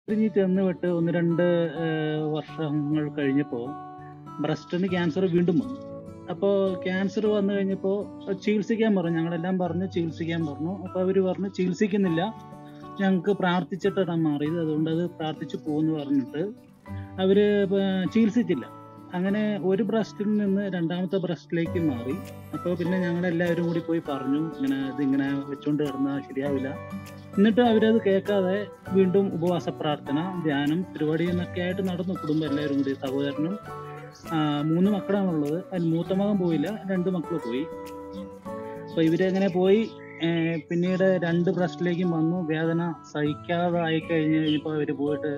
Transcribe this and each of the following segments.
പിരിഞ്ഞ് ചെന്ന് വിട്ട് ഒന്ന് രണ്ട് ഏഹ്, വർഷങ്ങൾ കഴിഞ്ഞപ്പോൾ ബ്രസ്റ്റിന് ക്യാൻസർ വീണ്ടും വന്നു അപ്പോൾ ക്യാൻസർ വന്നു കഴിഞ്ഞപ്പോൾ ചികിത്സിക്കാൻ പറഞ്ഞു ഞങ്ങളെല്ലാം പറഞ്ഞ് ചികിത്സിക്കാൻ പറഞ്ഞു അപ്പോൾ അവർ പറഞ്ഞു ചികിത്സിക്കുന്നില്ല ഞങ്ങൾക്ക് പ്രാർത്ഥിച്ചിട്ടാണ് മാറിയത് അതുകൊണ്ട് അത് പ്രാർത്ഥിച്ചു പോകുമെന്ന് പറഞ്ഞിട്ട് അവർ ചികിത്സിച്ചില്ല അങ്ങനെ ഒരു ബ്രസ്റ്റിൽ നിന്ന് രണ്ടാമത്തെ ബ്രസ്റ്റിലേക്ക് മാറി അപ്പോൾ പിന്നെ ഞങ്ങളെല്ലാവരും കൂടി പോയി പറഞ്ഞു ഇങ്ങനെ ഇതിങ്ങനെ വെച്ചുകൊണ്ട് കിടന്നാൽ ശരിയാവില്ല എന്നിട്ട് അവരത് കേൾക്കാതെ വീണ്ടും ഉപവാസ പ്രാർത്ഥന ധ്യാനം പരിപാടി എന്നൊക്കെ ആയിട്ട് നടന്നു കുടുംബം എല്ലാവരും കൂടി സഹോദരനും ആ, മൂന്ന് മക്കളാണുള്ളത് അതിൽ മൂത്ത മകൻ പോയില്ല രണ്ട് മക്കൾ പോയി അപ്പൊ ഇവരങ്ങനെ പോയി ഏ, പിന്നീട് രണ്ട് ബ്രസ്റ്റിലേക്കും വന്നു വേദന സഹിക്കാതെ ആയി കഴിഞ്ഞ് കഴിഞ്ഞപ്പോൾ അവര് പോയിട്ട്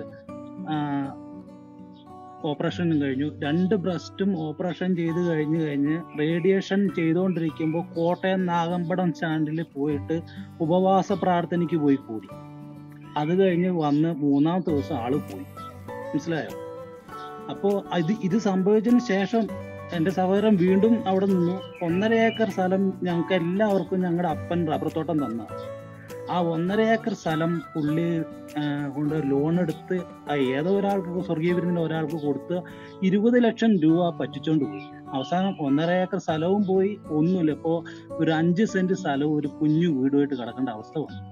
ഓപ്പറേഷനും കഴിഞ്ഞു രണ്ട് ബ്രസ്റ്റും ഓപ്പറേഷൻ ചെയ്ത് കഴിഞ്ഞ് കഴിഞ്ഞ് റേഡിയേഷൻ ചെയ്തുകൊണ്ടിരിക്കുമ്പോൾ കോട്ടയം നാഗമ്പടം സ്റ്റാൻഡിൽ പോയിട്ട് ഉപവാസ പ്രാർത്ഥനയ്ക്ക് പോയി കൂടി അത് കഴിഞ്ഞ് വന്ന് മൂന്നാമത്തെ ദിവസം ആള് പോയി മനസ്സിലായോ അപ്പോൾ ഇത് ഇത് സംഭവിച്ചതിന് ശേഷം എൻ്റെ സഹോദരൻ വീണ്ടും അവിടെ നിന്നു ഒന്നര ഏക്കർ സ്ഥലം ഞങ്ങൾക്ക് എല്ലാവർക്കും ഞങ്ങളുടെ അപ്പൻ റബ്ബർ തോട്ടം തന്ന ആ ഒന്നര ഏക്കർ സ്ഥലം പുള്ളി ആ, കൊണ്ട് ലോൺ എടുത്ത് ആ ഏതോ ഒരാൾക്ക് സ്വർഗീയ വിരുന്നിന് ഒരാൾക്ക് കൊടുത്ത് ഇരുപത് ലക്ഷം രൂപ പറ്റിച്ചോണ്ട് പോയി അവസാനം ഒന്നര ഏക്കർ സ്ഥലവും പോയി ഒന്നുമില്ല ഇപ്പോൾ ഒരു അഞ്ച് സെന്റ് സ്ഥലവും ഒരു കുഞ്ഞു വീടുമായിട്ട് കിടക്കേണ്ട അവസ്ഥ വന്നു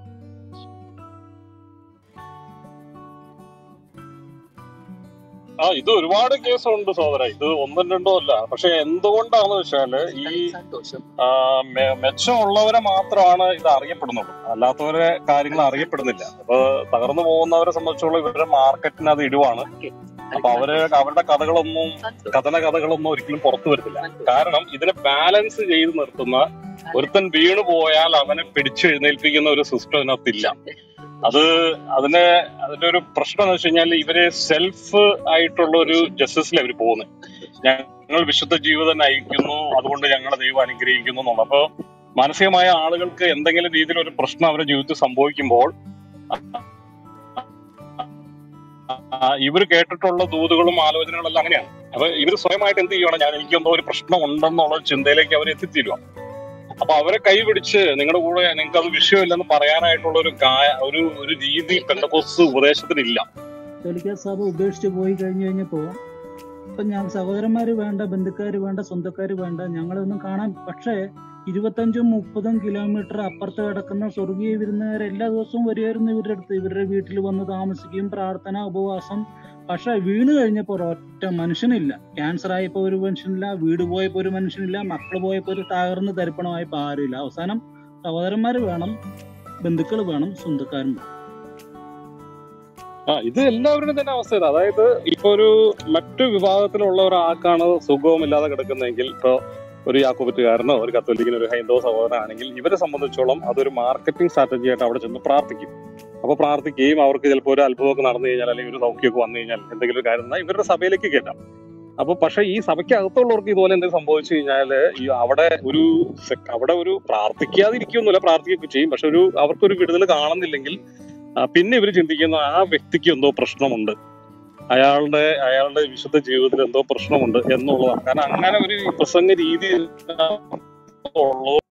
ആ ഇത് ഒരുപാട് കേസുണ്ട് സഹോദര ഇത് ഒന്നും രണ്ടോ അല്ല പക്ഷെ എന്തുകൊണ്ടാന്ന് വെച്ചാല് ഈ സന്തോഷം ആ, മെ- മെച്ചമുള്ളവരെ മാത്രമാണ് ഇത് അറിയപ്പെടുന്നുള്ളൂ അല്ലാത്തവരെ കാര്യങ്ങൾ അറിയപ്പെടുന്നില്ല അപ്പൊ തകർന്നു പോകുന്നവരെ സംബന്ധിച്ചോളം ഇവരുടെ മാർക്കറ്റിന് അത് ഇടിവാണ് അപ്പൊ അവര് അവരുടെ കഥകളൊന്നും കഥന കഥകളൊന്നും ഒരിക്കലും പുറത്തു വരുന്നില്ല കാരണം ഇതിനെ ബാലൻസ് ചെയ്ത് നിർത്തുന്ന ഒരുത്തൻ വീണു പോയാൽ അവനെ പിടിച്ചെഴുന്നേൽപ്പിക്കുന്ന ഒരു സിസ്റ്റം ഇതിനകത്തില്ല അത് അതിന് അതിന്റെ ഒരു പ്രശ്നം എന്ന് വെച്ച് കഴിഞ്ഞാൽ ഇവര് സെൽഫ് ആയിട്ടുള്ള ഒരു ജസ്റ്റിസിൽ അവർ പോകുന്നത് ഞങ്ങൾ വിശുദ്ധ ജീവിതം നയിക്കുന്നു അതുകൊണ്ട് ഞങ്ങളെ ദൈവം അനുഗ്രഹിക്കുന്നു എന്നുള്ളത് അപ്പൊ മാനസികമായ ആളുകൾക്ക് എന്തെങ്കിലും രീതിയിൽ ഒരു പ്രശ്നം അവരുടെ ജീവിതത്തിൽ സംഭവിക്കുമ്പോൾ ആ, ഇവര് കേട്ടിട്ടുള്ള ദൂതുകളും ആലോചനകളും എല്ലാം അങ്ങനെയാണ് അപ്പൊ ഇവര് സ്വയമായിട്ട് എന്ത് ചെയ്യണം ഞാൻ എനിക്ക് എന്തോ ഒരു പ്രശ്നം ഉണ്ടെന്നുള്ള ചിന്തയിലേക്ക് അവർ എത്തിത്തീരുക അപ്പൊ അവരെ കൈപിടിച്ച് നിങ്ങളുടെ കൂടെ നിങ്ങൾക്ക് അത് വിഷയമില്ലെന്ന് പറയാനായിട്ടുള്ള ഒരു കാ- ഒരു ഒരു രീതി പെന്തക്കോസ് ഉപദേശത്തിനില്ല കത്തോലിക്ക സഭ ഉപേക്ഷിച്ച് പോയി കഴിഞ്ഞു കഴിഞ്ഞപ്പോ ഇപ്പൊ ഞാൻ സഹോദരന്മാര് വേണ്ട ബന്ധുക്കാര് വേണ്ട സ്വന്തക്കാര് വേണ്ട ഞങ്ങളൊന്നും കാണാൻ പക്ഷേ ഇരുപത്തഞ്ചും മുപ്പതും കിലോമീറ്റർ അപ്പുറത്ത് കിടക്കുന്ന സ്വർഗീയ വിരുന്നുകാർ എല്ലാ ദിവസവും വരുമായിരുന്നു ഇവരുടെ അടുത്ത് ഇവരുടെ വീട്ടിൽ വന്ന് താമസിക്കും പ്രാർത്ഥന ഉപവാസം പക്ഷെ വീണ് കഴിഞ്ഞപ്പോ ഒരൊറ്റ മനുഷ്യനില്ല ക്യാൻസർ ആയപ്പോ ഒരു മനുഷ്യനില്ല വീട് പോയപ്പോ ഒരു മനുഷ്യനില്ല മക്കൾ പോയപ്പോ ഒരു തകർന്ന് തരിപ്പണമായപ്പോ ആരുമില്ല അവസാനം സഹോദരന്മാര് വേണം ബന്ധുക്കൾ വേണം സ്വന്തക്കാരും വേണം ആ ഇത് എല്ലാവരുടെയും തന്നെ അവസ്ഥ ഇതാ. അതായത് ഇപ്പൊ ഒരു മറ്റു വിഭാഗത്തിലുള്ള ഒരാൾക്കാണ് സുഖവുമില്ലാതെ കിടക്കുന്നതെങ്കിൽ ഇപ്പൊ ഒരു യാക്കോബറ്റുകാരനോ ഒരു കത്തോലിക്കനോ ഒരു ഹൈന്ദവ സഹോദരനാണെങ്കിൽ ഇവരെ സംബന്ധിച്ചോളം അതൊരു മാർക്കറ്റിംഗ് സ്ട്രാറ്റജി ആയിട്ട് അവിടെ ചെന്ന് പ്രാർത്ഥിക്കും അപ്പൊ പ്രാർത്ഥിക്കുകയും അവർക്ക് ചിലപ്പോൾ ഒരു അത്ഭുതമൊക്കെ നടന്നു കഴിഞ്ഞാൽ അല്ലെങ്കിൽ ഒരു സൗഖ്യമൊക്കെ വന്നു കഴിഞ്ഞാൽ എന്തെങ്കിലും ഒരു കാര്യം വന്നാൽ ഇവരുടെ സഭയിലേക്ക് കയറ്റാം അപ്പൊ പക്ഷെ ഈ സഭയ്ക്ക് അകത്തുള്ളവർക്ക് ഇതുപോലെ എന്തെങ്കിലും സംഭവിച്ചു കഴിഞ്ഞാൽ ഈ അവിടെ ഒരു sec- അവിടെ ഒരു പ്രാർത്ഥിക്കാതിരിക്കുന്നില്ല പ്രാർത്ഥിക്കുകയൊക്കെ ചെയ്യും പക്ഷെ ഒരു അവർക്കൊരു വിടുതൽ കാണുന്നില്ലെങ്കിൽ ആ, പിന്നെ ഇവർ ചിന്തിക്കുന്ന ആ വ്യക്തിക്ക് എന്തോ പ്രശ്നമുണ്ട് അയാളുടെ അയാളുടെ വിശുദ്ധ ജീവിതത്തിൽ എന്തോ പ്രശ്നമുണ്ട് എന്നുള്ളതാണ് കാരണം അങ്ങനെ ഒരു പ്രസംഗ രീതി ഉള്ളത്